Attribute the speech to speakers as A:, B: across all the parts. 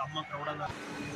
A: செம்ம க்ரௌடாக தான்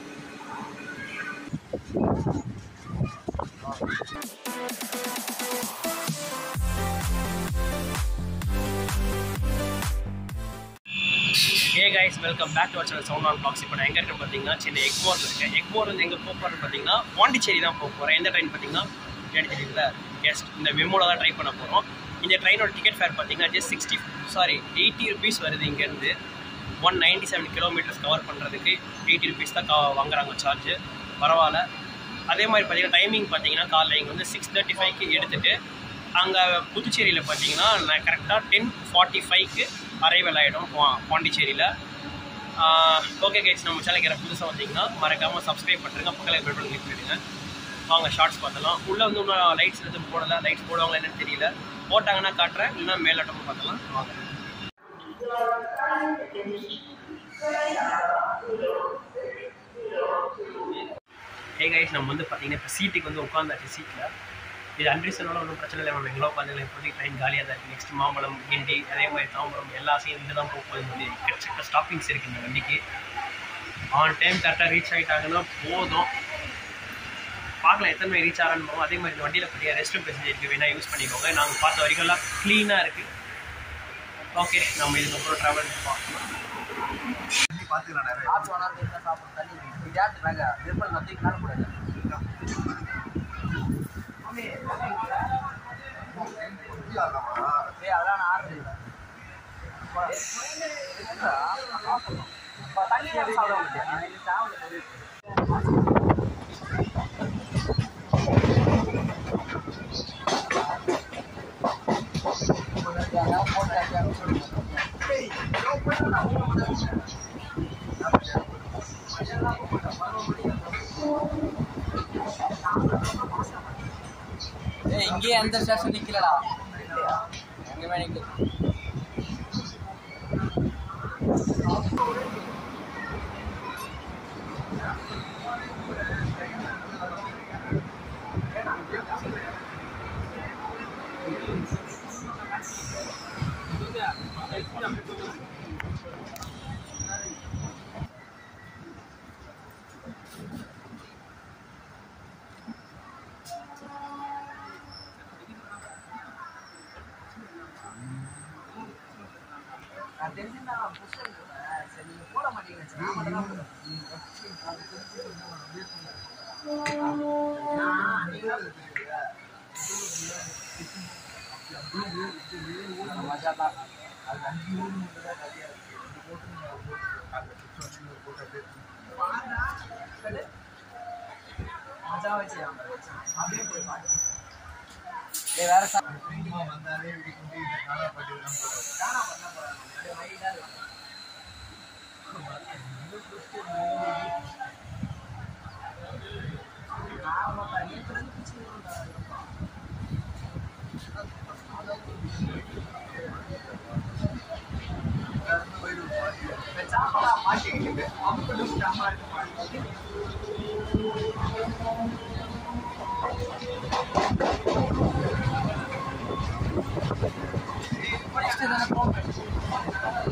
A: hey guys welcome back to our channel sound on box இப்போ நான் எங்கே இருக்கேன் பார்த்தீங்கன்னா சின்ன எக்மோரில் இருக்கேன் எக்மோர் வந்து எங்கே போக போகிறேன் பார்த்தீங்கன்னா பாண்டிச்சேரி தான் போக போகிறேன் எந்த ட்ரெயின் பார்த்தீங்கன்னா தெரியுதுல எஸ் இந்த மெமோவில் தான் ட்ரை பண்ண போகிறோம் இந்த ட்ரெயினோட டிக்கெட் ஃபேர் பார்த்தீங்கன்னா just sixty sorry eighty rupees வருது இங்கேருந்து one ninety seven kilometers cover பண்ணுறதுக்கு எயிட்டி ருபீஸ் தான் கா- வாங்குறாங்க சார்ஜ் பரவாயில்ல அதே மாதிரி பார்த்தீங்கன்னா டைமிங் பார்த்தீங்கன்னா காலைல இங்கே வந்து சிக்ஸ் தேர்ட்டி ஃபைவ்க்கு எடுத்துகிட்டு அங்கே புதுச்சேரியில் பார்த்தீங்கன்னா நான் கரெக்டாக டென் ஃபார்ட்டி ஃபைவ்க்கு அரைவல் ஆகிடும் பாண்டிச்சேரியில் ஓகே கைஸ் நம்ம சேனலுக்கு யாராவது புதுசாக வந்தீங்கன்னா மறக்காமல் சப்ஸ்கிரைப் பண்ணுறேங்க பக்கத்தில் பெல் பட்டன் கிளிக் பண்ணிடுங்க வாங்க ஷார்ட்ஸ் பார்த்தலாம் உள்ளே வந்து இன்னும் லைட்ஸ் எதுவும் போடலை லைட்ஸ் போடுவாங்களா என்னன்னு தெரியல போட்டாங்கன்னா காட்டுறேன் இல்லைன்னா மேலாட்டமும் பார்த்தலாம் வாங்க ஹே கைஸ் நம்ம வந்து பார்த்தீங்கன்னா இப்போ சீட்டுக்கு வந்து உட்காந்தாச்சு சீட்டில் இது அன்ரிசனோட ஒன்றும் பிரச்சனை இல்லை நம்ம எங்களோ உட்காந்து இப்போதைக்கு ட்ரெயின் காலியாக தான் இருக்குது நெக்ஸ்ட் மாம்பழம் கிண்டி அதே மாதிரி தாம்பரம் எல்லா சீன் இங்கே தான் போக போகுது வந்து எக்கச்சக்க ஸ்டாப்பிங்ஸ் இருக்குது இந்த வண்டிக்கு ஆன் டைம் கரெக்டாக ரீச் ஆகிட்டாங்கன்னா போதும் பார்க்கலாம் எத்தனை ரீச் ஆகிறான்னு அதே மாதிரி இந்த வண்டியில் பற்றிய ரெஸ்ட் ரூம் ஃபெசிலிட்டி இருக்குது வேணால் யூஸ் பண்ணிக்கோங்க நாங்கள் பார்த்த வரைக்கும் எல்லாம் க்ளீனாக இருக்குது ஓகே நம்ம இதுக்கப்புறம் ட்ராவல் பார்க்கலாம்
B: காசு வேணாலும் இருந்தா சாப்பிடு தண்ணி விளையாட்டு நாங்க விற்பனை நத்திக்கு மேல கூடாது ஏய் அதெல்லாம் நான் ஆர்டர் இல்லை தண்ணி வேற சாப்பிட முடியாது சாப்பிட ஏய் இங்கேயே எந்த ஸ்டேஷன் நிக்கலடா எங்கேயுமே நிக்கல நான் தெரிஞ்சுன்னா புஷ் சரி நீங்க போட மாட்டீங்க சரி, நான் மட்டும் தான் போடுவேன். நான் நீங்க மஜா தான் அது அஞ்சு ஊர் மட்டும் தான் நிறைய இருக்கு இது போட்டு நீங்க போட்டு மஜா வச்சு அப்படியே போய் பாட்டு ஏய் வேற சா காணா பண்ண போறாங்க அப்படியே மைடா இருக்கும் ஆமாப்பா, நேத்துல இருந்து பிடிச்சிட்டு இருந்தா. வச்சாப்பா, மாட்டிக்கிட்டு. அப்படி விட்டாம இருக்கு. Next தானே போங்க.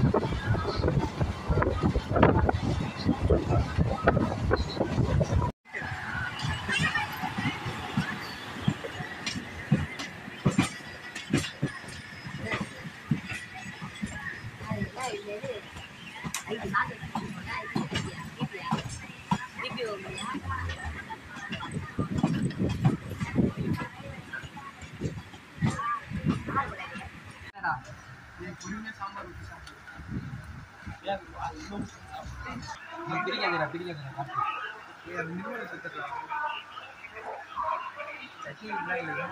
B: என்னடா? நீ பிரிக்காதடா, பிரிக்காதடா. சட்னி இருந்தா இல்லையா?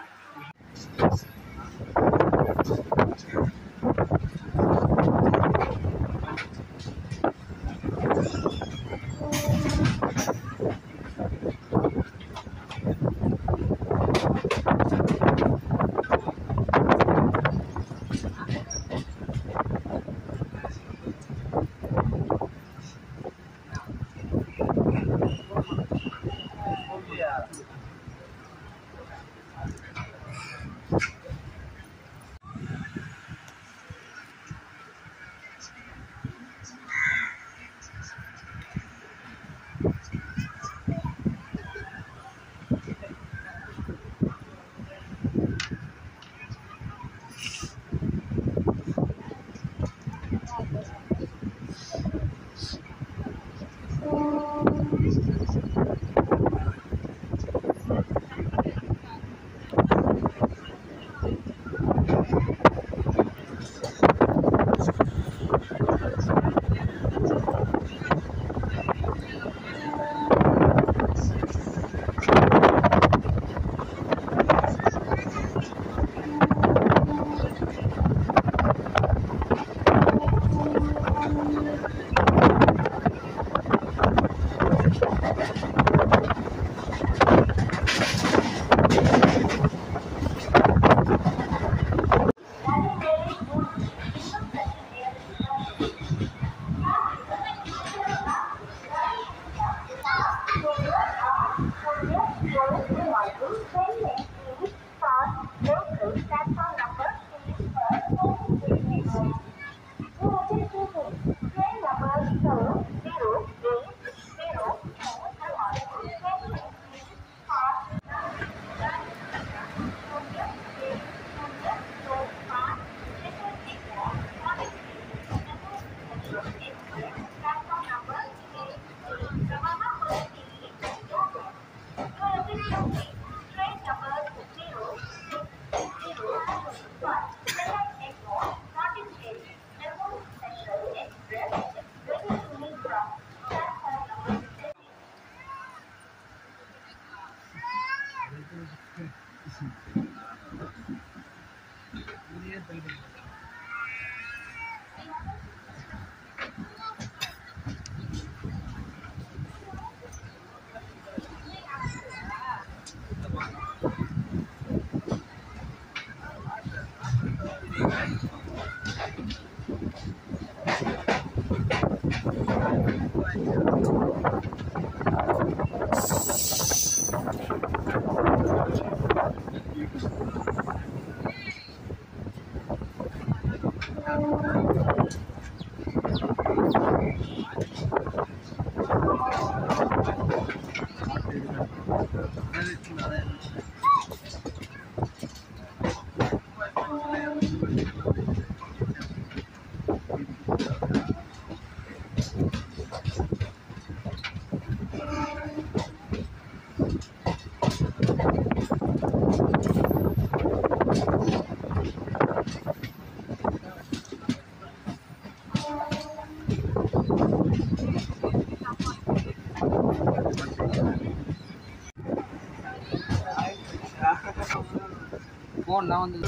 B: ஃபோன்லாம் வந்து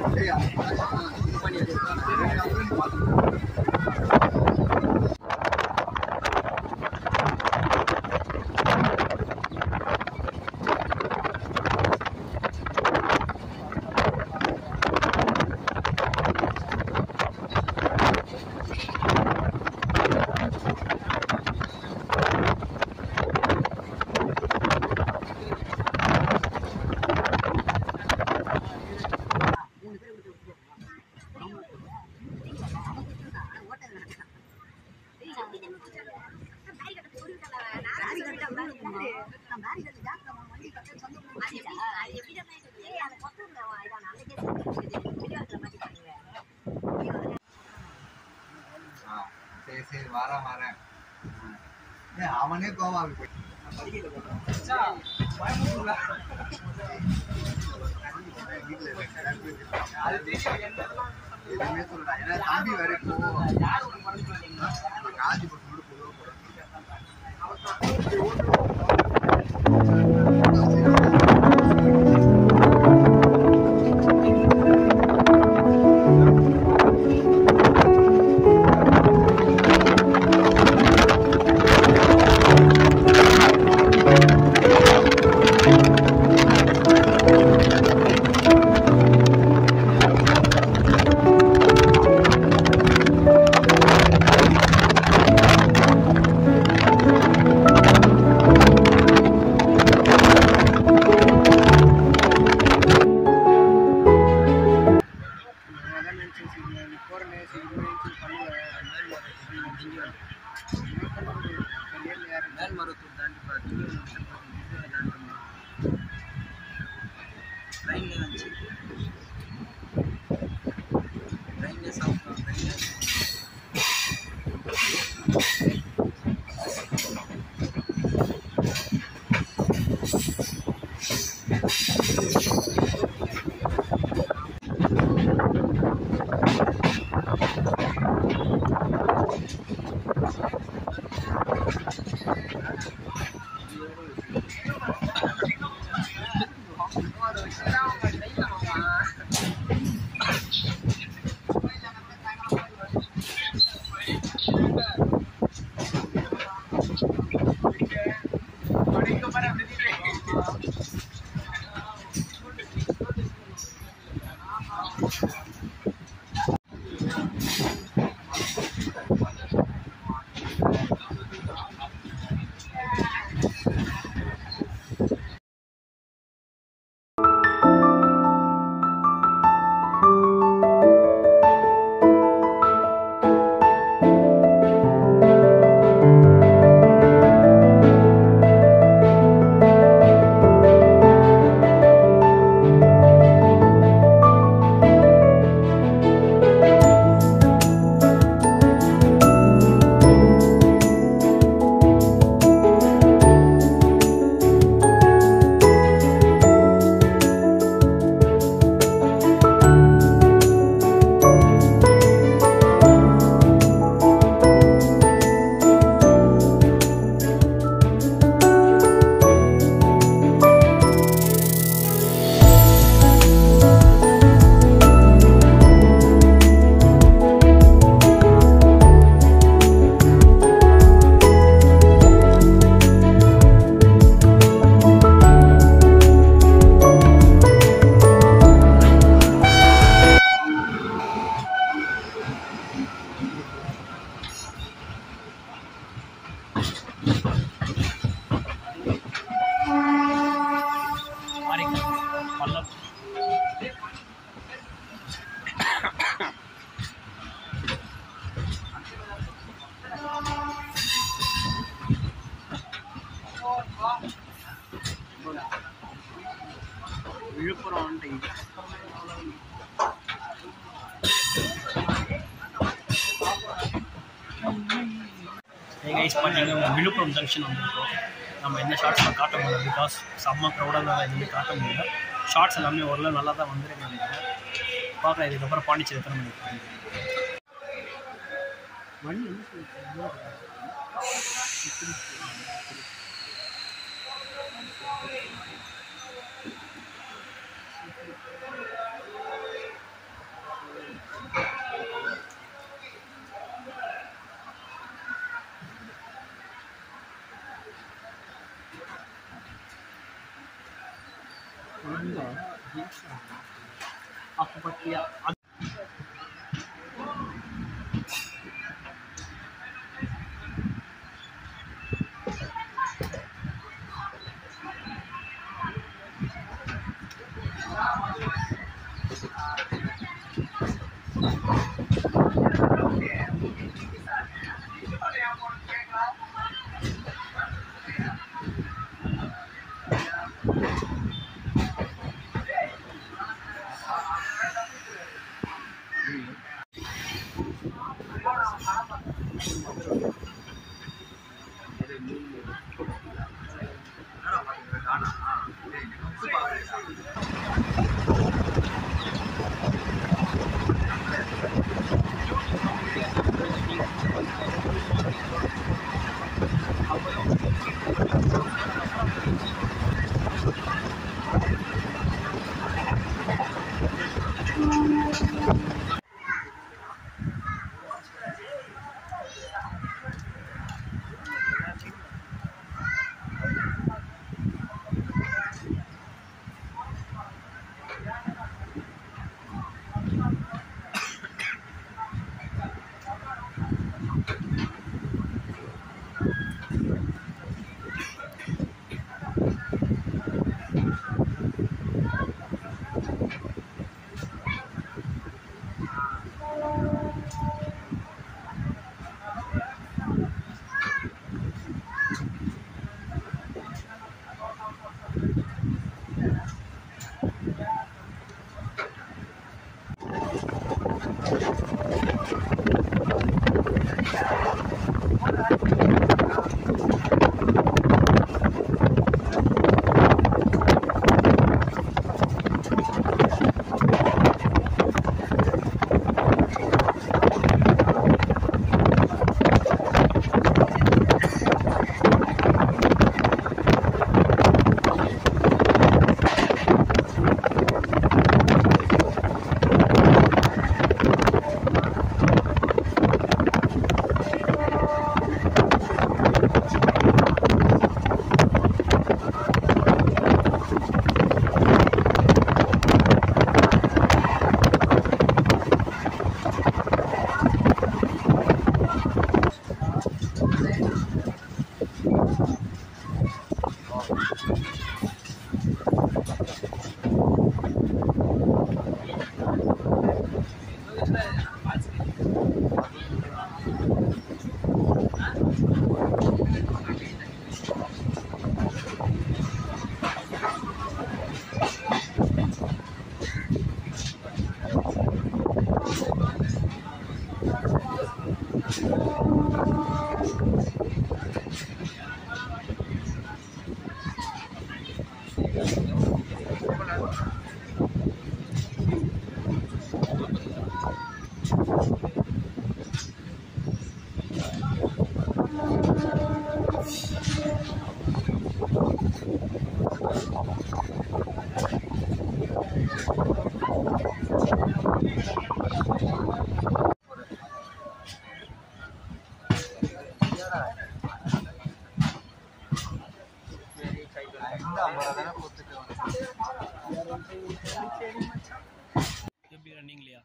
B: இது பண்ணி ஆ, சரி சரி வரேன் வரேன் ஏய், அவனே கோவாக்கு போய் வீட்டுல எதுவுமே சொல்லல ஏன்னா தம்பி வேற இப்போ காஞ்சிபுரத்தோட பொதுவாக
A: மேல்மருவத்தூர் தாண்டி பார்த்தீங்கன்னா ட்ரெயினில் வந்துச்சு ட்ரெயினில் சாப்பிட்டோம் ட்ரெயினில் கைஸ் பார்த்தீங்கன்னா விழுப்புரம் ஜங்ஷன் வந்திருக்கோம் நம்ம எந்த ஷார்ட்ஸில் காட்ட முடியல பிகாஸ் செம்ம க்ரௌடாக எதுவுமே காட்ட முடியல ஷார்ட்ஸ் எல்லாமே ஓரளவு நல்லா தான் வந்துருக்கு நினைக்கிறேன் பார்க்கலாம் இதுக்கப்புறம் பாண்டிச்சேரி எத்தனை மணிக்கு போகுது. மணி என்ன சொல்லிட்டு Aku pakai எப்படி ரன்னிங்லையா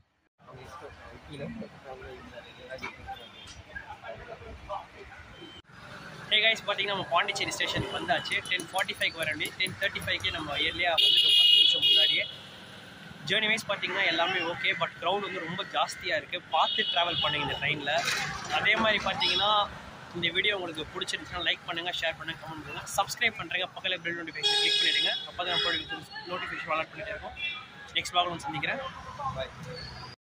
A: ஹே கைஸ் பார்த்தீங்கன்னா நம்ம பாண்டிச்சேரி ஸ்டேஷனுக்கு வந்தாச்சு டென் ஃபார்ட்டி ஃபைவ் வர வேண்டிய டென் தேர்ட்டி ஃபைவ்க்கே நம்ம இயர்லியாக வந்துட்டோம் பத்து நிமிஷம் முன்னாடியே ஜேர்னி வைஸ் பார்த்தீங்கன்னா எல்லாமே ஓகே பட் க்ரௌட் வந்து ரொம்ப ஜாஸ்தியாக இருக்குது பார்த்து ட்ராவல் பண்ணுங்க இந்த ட்ரெயினில் அதே மாதிரி பார்த்தீங்கன்னா இந்த வீடியோ உங்களுக்கு பிடிச்சிருந்துச்சுன்னா லைக் பண்ணுங்கள் ஷேர் பண்ணுங்கள் கமெண்ட் பண்ணுங்கள் சப்ஸ்கிரைப் பண்ணுறேங்க பக்கத்தில் பெல் நோட்டிஃபிகேஷன் கிளிக் பண்ணிடுங்க அப்போ தான் நோட்டிஃபிகேஷன் அலர்ட் பண்ணிட்டே இருக்கும் நெக்ஸ்ட் பிளாக் வந்து சந்திக்கிறேன்
B: பாய்